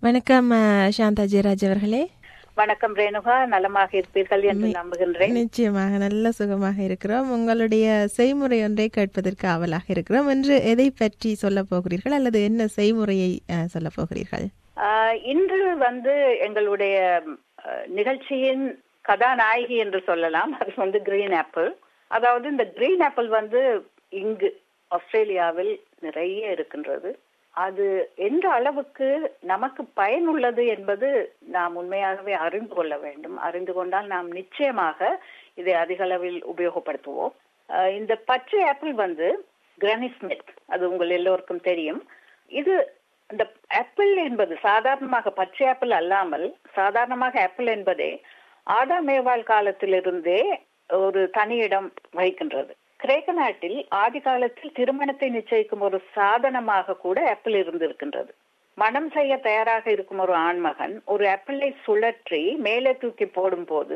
வணக்கம் அஹ், சாந்தா ஜெயராஜ் அவர்களே வணக்கம் ரேணுகா நலமாக இருப்பீர்கள் என்று நம்புகின்றேன் நிச்சயமாக நல்ல சுகமாக இருக்கிறோம் உங்களுடைய செய்முறை ஒன்றை கேட்பதற்கு ஆவலாக இருக்கிறோம் என்று எதை பற்றி சொல்ல போகிறீர்கள் அல்லது என்ன செய்முறையை அஹ், சொல்ல போகிறீர்கள் ஆஹ், இன்று வந்து எங்களுடைய அஹ், நிகழ்ச்சியின் கதாநாயகி என்று சொல்லலாம் அது வந்து கிரீன் ஆப்பிள் அதாவது இந்த கிரீன் ஆப்பிள் வந்து இங்கு ஆஸ்திரேலியாவில் நிறைய இருக்கின்றது அது எந்த அளவுக்கு நமக்கு பயனுள்ளது என்பது நாம் உண்மையாகவே அறிந்து கொள்ள வேண்டும் அறிந்து கொண்டால் நாம் நிச்சயமாக இதை அதிக அளவில் உபயோகப்படுத்துவோம் ஆஹ், இந்த பச்சை ஆப்பிள் வந்து கிரானிஸ்மித் அது உங்கள் எல்லோருக்கும் தெரியும் இது இந்த ஆப்பிள் என்பது சாதாரணமாக பச்சை ஆப்பிள் அல்லாமல் சாதாரணமாக ஆப்பிள் என்பதே ஆடாமேவாள் காலத்திலிருந்தே ஒரு தனியிடம் வகிக்கின்றது கிரேக்க நாட்டில் ஆதி காலத்தில் திருமணத்தை நிச்சயிக்கும் ஒரு சாதனமாக கூட ஆப்பிள் இருந்திருக்கின்றது மனம் செய்ய தயாராக இருக்கும் ஒரு ஆண்மகன் ஒரு ஆப்பிளை சுழற்றி மேலே தூக்கி போடும்போது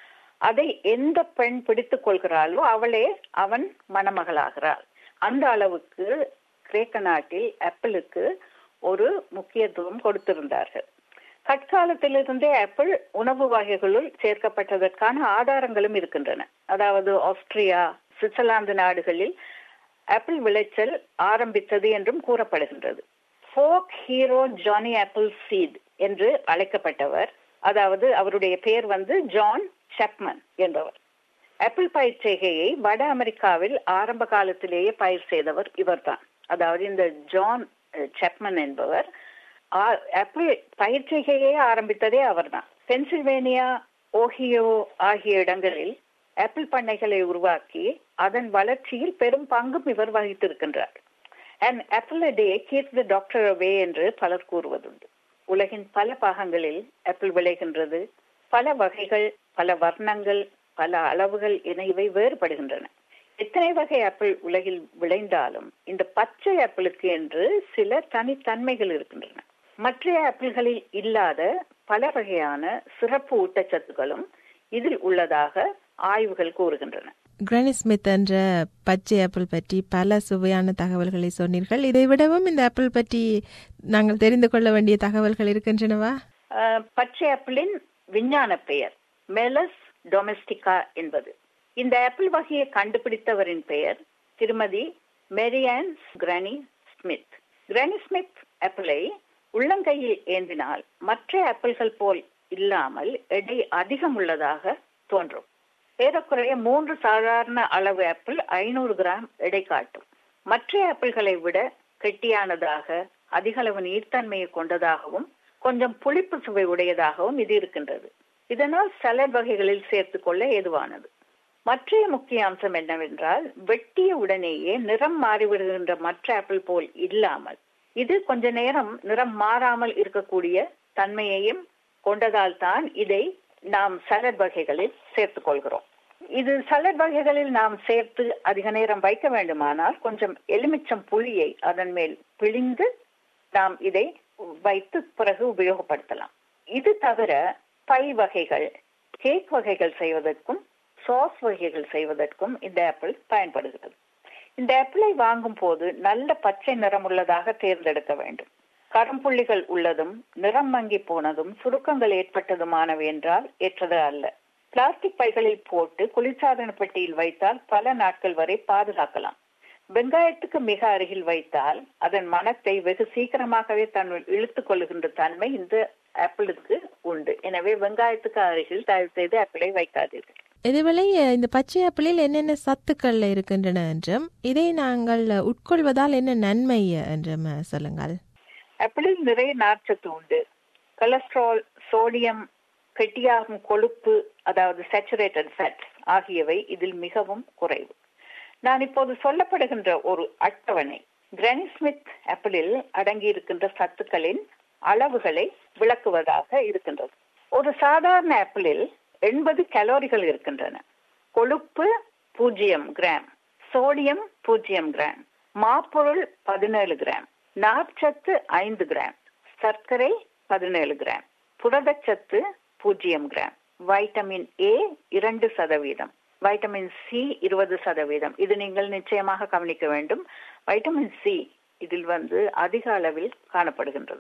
அதை எந்த பெண் பிடித்துக் கொள்கிறாளோ அவளே அவன் மணமகளாகிறாள் அந்த அளவுக்கு கிரேக்க நாட்டில் ஆப்பிளுக்கு ஒரு முக்கியத்துவம் கொடுத்திருந்தார்கள் கற்காலத்திலிருந்தே ஆப்பிள் உணவு வகைகளுள் சேர்க்கப்பட்டதற்கான ஆதாரங்களும் இருக்கின்றன அதாவது ஆஸ்திரியா சுவிட்சர்லாந்து நாடுகளில் ஆப்பிள் விளைச்சல் ஆரம்பித்தது என்றும் கூறப்படுகின்றது folk hero Johnny Appleseed என்று அழைக்கப்பட்டவர் அதாவது அவருடைய பெயர் வந்து ஜான் செப்மன் என்பவர் ஆப்பிள் பயிர் செய்கையை வட அமெரிக்காவில் ஆரம்ப காலத்திலேயே பயிர் செய்தவர் இவர்தான் அதாவது இந்த ஜான் அஹ், செப்மன் என்பவர் ஆ- ஆப்பிள் பயிர் செய்கையே ஆரம்பித்ததே அவர்தான் பென்சில்வேனியா ஓஹியோ ஆகிய இடங்களில் ஆப்பிள் பண்ணைகளை உருவாக்கி அதன் வளர்ச்சியில் பெரும் பங்கும் இவர் வகித்திருக்கின்றார் an apple day keep the doctor away என்று பலர் கூறுவதுண்டு உலகின் பல பாகங்களில் ஆப்பிள் விளைகின்றது பல வகைகள் பல வர்ணங்கள் பல அளவுகள் என இவை வேறுபடுகின்றன எத்தனை வகை ஆப்பிள் உலகில் விளைந்தாலும் இந்த பச்சை ஆப்பிளுக்கு என்று சில தனித்தன்மைகள் இருக்கின்றன மற்ற ஆப்பிள்களில் இல்லாத பல வகையான சிறப்பு ஊட்டச்சத்துக்களும் இதில் உள்ளதாக ஆய்வுகள் கூறுகின்றன கிரானி ஸ்மித் என்ற பச்சை ஆப்பிள் பற்றி பல சுவையான தகவல்களை சொன்னீர்கள் இதை விடவும் இந்த ஆப்பிள் பற்றி நாங்கள் தெரிந்து கொள்ள வேண்டிய தகவல்கள் இருக்கின்றனவா அஹ், பச்சை ஆப்பிளின் விஞ்ஞான பெயர் மெலஸ் டொமெஸ்டிகா என்பது இந்த ஆப்பிள் வகையை கண்டுபிடித்தவரின் பெயர் திருமதி மெரியான்ஸ் கிரானி ஸ்மித் கிரானி ஸ்மித் ஆப்பிளை உள்ளங்கையில் ஏந்தினால் மற்ற ஆப்பிள்கள் போல் இல்லாமல் எடை அதிகம் உள்ளதாக தோன்றும் ஏறக்குறைய மூன்று சாதாரண அளவு ஆப்பிள் ஐநூறு கிராம் எடை காட்டும் மற்ற ஆப்பிள்களை விட கெட்டியானதாக அதிக அளவு நீர்த்தன்மையை கொண்டதாகவும் கொஞ்சம் புளிப்பு சுவை உடையதாகவும் இது இருக்கின்றது இதனால் சலட் வகைகளில் சேர்த்துக் கொள்ள ஏதுவானது மற்றைய முக்கிய அம்சம் என்னவென்றால் வெட்டிய உடனேயே நிறம் மாறிவிடுகின்ற மற்ற ஆப்பிள் போல் இல்லாமல் இது கொஞ்ச நேரம் நிறம் மாறாமல் இருக்கக்கூடிய தன்மையையும் கொண்டதால் தான் இதை நாம் சலட் வகைகளில் சேர்த்துக் கொள்கிறோம் இது சலட் வகைகளில் நாம் சேர்த்து அதிக நேரம் வைக்க வேண்டுமானால் கொஞ்சம் எலுமிச்சம் புளியை அதன் மேல் பிழிந்து நாம் இதை வைத்து பிறகு உபயோகப்படுத்தலாம் இது தவிர பை வகைகள் கேக் வகைகள் செய்வதற்கும் சாஸ் வகைகள் செய்வதற்கும் இந்த ஆப்பிள் பயன்படுகிறது இந்த ஆப்பிளை வாங்கும் போது நல்ல பச்சை நிறமுள்ளதாக தேர்ந்தெடுக்க வேண்டும் கரும்புள்ளிகள் உள்ளதும் நிறம் மங்கி போனதும் சுருக்கங்கள் ஏற்பட்டதுமானவை என்றால் ஏற்றது அல்ல பிளாஸ்டிக் பைகளில் போட்டு குளிர்சாதன பெட்டியில் வைத்தால் பல நாட்கள் வரை பாதுகாக்கலாம் வெங்காயத்துக்கு மிக அருகில் வைத்தால் அதன் மனத்தை வெகு சீக்கிரமாகவே தன்னுள் இழுத்துக் கொள்ளுகின்ற தன்மை இந்த ஆப்பிளுக்கு உண்டு எனவே வெங்காயத்துக்கு அருகில் தயவு செய்து ஆப்பிளை வைக்காதீர்கள் இதுவேளை அஹ், இந்த பச்சை ஆப்பிளில் என்னென்ன சத்துக்கள் இருக்கின்றன என்றும் இதை நாங்கள் உட்கொள்வதால் என்ன நன்மை என்றும் அஹ், சொல்லுங்கள் ஆப்பிளில் நிறைய நார்ச்சத்து உண்டு கொலஸ்ட்ரால் சோடியம் கெட்டியாகும் கொழுப்பு அதாவது சேச்சுரேட்டட் ஃபேட் ஆகியவை இதில் மிகவும் குறைவு நான் இப்போது சொல்லப்படுகின்ற ஒரு அட்டவணை கிரானி ஸ்மித் ஆப்பிளில் அடங்கியிருக்கின்ற சத்துக்களின் அளவுகளை விளக்குவதாக இருக்கின்றது ஒரு சாதாரண ஆப்பிளில் எண்பது கலோரிகள் இருக்கின்றன கொழுப்பு பூஜ்ஜியம் கிராம் சோடியம் பூஜ்ஜியம் கிராம் மாப்பொருள் பதினேழு கிராம் நார்ச்சத்து ஐந்து கிராம் சர்க்கரை பதினேழு கிராம் புரதச்சத்து பூஜ்ஜியம் கிராம் வைட்டமின் ஏ இரண்டு சதவீதம் வைட்டமின் சி இருபது சதவீதம் இது நீங்கள் நிச்சயமாக கவனிக்க வேண்டும் வைட்டமின் சி இதில் வந்து அதிக அளவில் காணப்படுகின்றது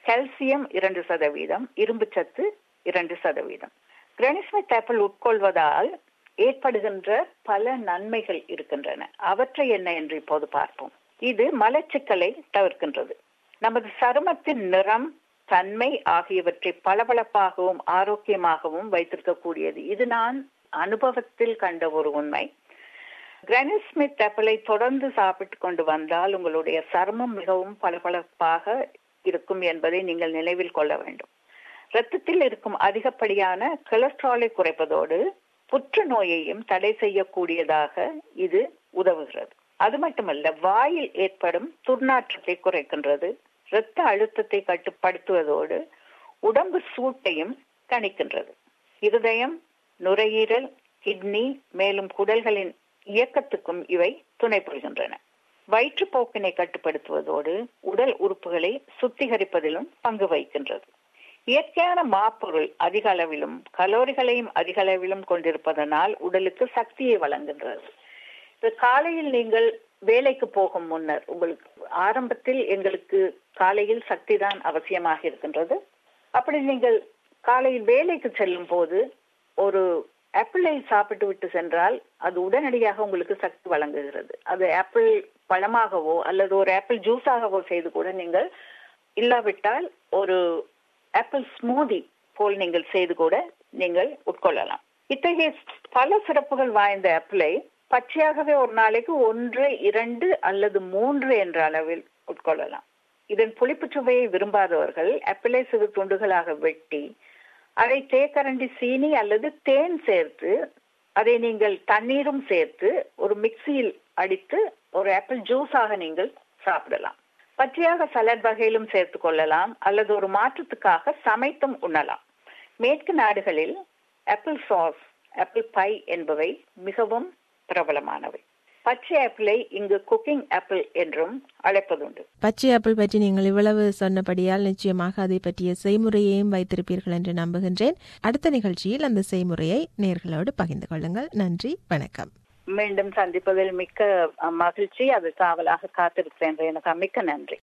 கால்சியம் இரண்டு சதவீதம் இரும்பு சத்து இரண்டு சதவீதம் கிரனிஸ்மித் ஆப்பிள் உட்கொள்வதால் ஏற்படுகின்ற பல நன்மைகள் இருக்கின்றன அவற்றை என்ன என்று இப்போது பார்ப்போம் இது மலச்சிக்கலை தவிர்க்கின்றது நமது சருமத்தின் நிறம் தன்மை ஆகியவற்றை பளபளப்பாகவும் ஆரோக்கியமாகவும் வைத்திருக்கக்கூடியது இது நான் அனுபவத்தில் கண்ட ஒரு உண்மை கிரானிஸ்மித் ஆப்பிளை தொடர்ந்து சாப்பிட்டு கொண்டு வந்தால் உங்களுடைய சருமம் மிகவும் பளபளப்பாக இருக்கும் என்பதை நீங்கள் நினைவில் கொள்ள வேண்டும் இரத்தத்தில் இருக்கும் அதிகப்படியான கொலஸ்ட்ராலை குறைப்பதோடு புற்றுநோயையும் தடை செய்யக்கூடியதாக இது உதவுகிறது அது மட்டுமல்ல வாயில் ஏற்படும் துர்நாற்றத்தை குறைக்கின்றது இரத்த அழுத்தத்தை கட்டுப்படுத்துவதோடு உடம்பு சூட்டையும் கணிக்கின்றது இருதயம் நுரையீரல் கிட்னி மேலும் குடல்களின் இயக்கத்துக்கும் இவை துணை புரிகின்றன வயிற்றுப்போக்கினை கட்டுப்படுத்துவதோடு உடல் உறுப்புகளை சுத்திகரிப்பதிலும் பங்கு வகிக்கின்றது இயற்கையான மாப்பொருள் அதிக அளவிலும் கலோரிகளையும் அதிக அளவிலும் கொண்டிருப்பதனால் உடலுக்கு சக்தியை வழங்குகின்றது இது காலையில் நீங்கள் வேலைக்கு போகும் முன்னர் உங்களுக்கு ஆரம்பத்தில் எங்களுக்கு காலையில் சக்தி தான் அவசியமாக இருக்கின்றது அப்படி நீங்கள் காலையில் வேலைக்கு செல்லும் போது ஒரு ஆப்பிளை சாப்பிட்டு விட்டு சென்றால் அது உடனடியாக உங்களுக்கு சக்தி வழங்குகிறது அது ஆப்பிள் பழமாகவோ அல்லது ஒரு ஆப்பிள் ஜூஸாகவோ செய்து கூட நீங்கள் இல்லாவிட்டால் ஒரு ஆப்பிள் ஸ்மூதி போல் நீங்கள் செய்து கூட நீங்கள் உட்கொள்ளலாம் இத்தகைய பல சிறப்புகள் வாய்ந்த ஆப்பிளை பச்சையாகவே ஒரு நாளைக்கு ஒன்று இரண்டு அல்லது மூன்று என்ற அளவில் உட்கொள்ளலாம் இதன் புளிப்பு சுவையை விரும்பாதவர்கள் ஆப்பிளை சிறு துண்டுகளாக வெட்டி அதை தேக்கரண்டி சீனி அல்லது தேன் சேர்த்து அதை நீங்கள் தண்ணீரும் சேர்த்து ஒரு மிக்சியில் அடித்து ஒரு ஆப்பிள் ஜூஸாக நீங்கள் சாப்பிடலாம் பச்சையாக சலட் வகையிலும் சேர்த்து கொள்ளலாம் அல்லது ஒரு மாற்றத்துக்காக சமைத்தும் உண்ணலாம் மேற்கு நாடுகளில் ஆப்பிள் சாஸ் ஆப்பிள் பை என்பவை மிகவும் பிரபலமானவை பச்சை ஆப்பிளை இங்கு குக்கிங் ஆப்பிள் என்றும் அழைப்பதுண்டு பச்சை ஆப்பிள் பற்றி நீங்கள் இவ்வளவு சொன்னபடியால் நிச்சயமாக அதை பற்றிய செய்முறையையும் வைத்திருப்பீர்கள் என்று நம்புகின்றேன் அடுத்த நிகழ்ச்சியில் அந்த செய்முறையை நேர்களோடு பகிர்ந்து கொள்ளுங்கள் நன்றி வணக்கம் மீண்டும் சந்திப்பதில் மிக்க மகிழ்ச்சி அது காவலாக காத்திருக்கிறேன் எனக்கு மிக்க நன்றி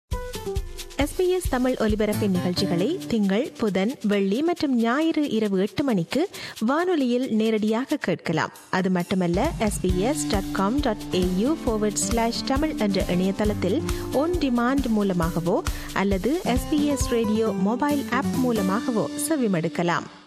எஸ்பிஎஸ் தமிழ் ஒலிபரப்பின் நிகழ்ச்சிகளை திங்கள் புதன் வெள்ளி மற்றும் ஞாயிறு இரவு எட்டு மணிக்கு வானொலியில் நேரடியாக கேட்கலாம் அது மட்டுமல்ல SBS dot com dot AU forward slash Tamil என்ற இணையதளத்தில் ஒன் டிமாண்ட் மூலமாகவோ அல்லது எஸ்பிஎஸ் ரேடியோ மொபைல் ஆப் மூலமாகவோ செவிமடுக்கலாம்